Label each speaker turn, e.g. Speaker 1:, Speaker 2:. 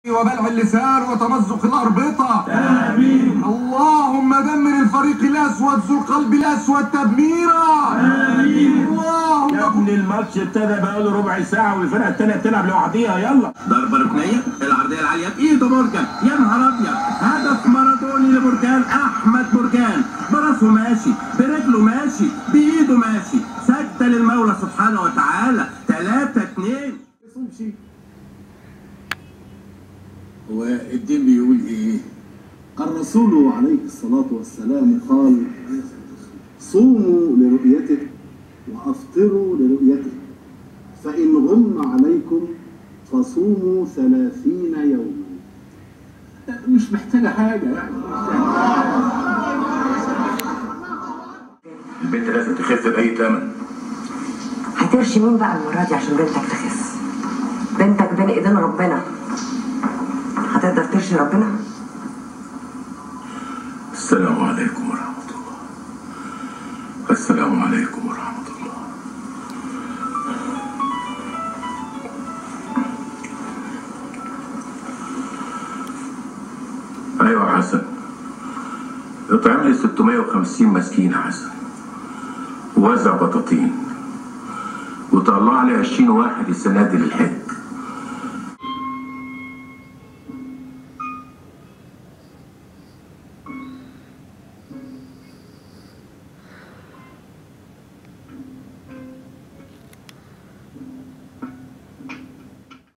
Speaker 1: وبلع اللسان وتمزق الأربطة آمين اللهم دمر الفريق الأسود ذو القلب الأسود تدميرا آمين اللهم
Speaker 2: يا ابني الماتش ابتدى بقاله ربع ساعة والفرقة التانية بتلعب لوحديها يلا
Speaker 3: ضربة ركنية العرضية العالية بإيده بركان يا نهار أبيض هدف مارادوني لبركان أحمد بركان براسه ماشي برجله ماشي بإيده ماشي سجدة للمولى سبحانه وتعالى 3 2
Speaker 4: هو الدين بيقول ايه؟
Speaker 5: الرسول عليه الصلاة والسلام قال صوموا لرؤيته وأفطروا لرؤيته فإن غم عليكم فصوموا ثلاثين يوما
Speaker 4: مش محتاجة حاجة يعني
Speaker 2: البنت لازم تخف بأي ثمن
Speaker 6: هترشي مين بقى المرة دي عشان بنتك تخس بنتك بين ايدين ربنا هتقدر ترشي ربنا
Speaker 2: السلام عليكم ورحمة الله السلام عليكم ورحمة الله أيوة يا حسن اطعم لي 650 مسكين يا حسن ووزع بطاطين وطلع لي 20 واحد السنة دي للحج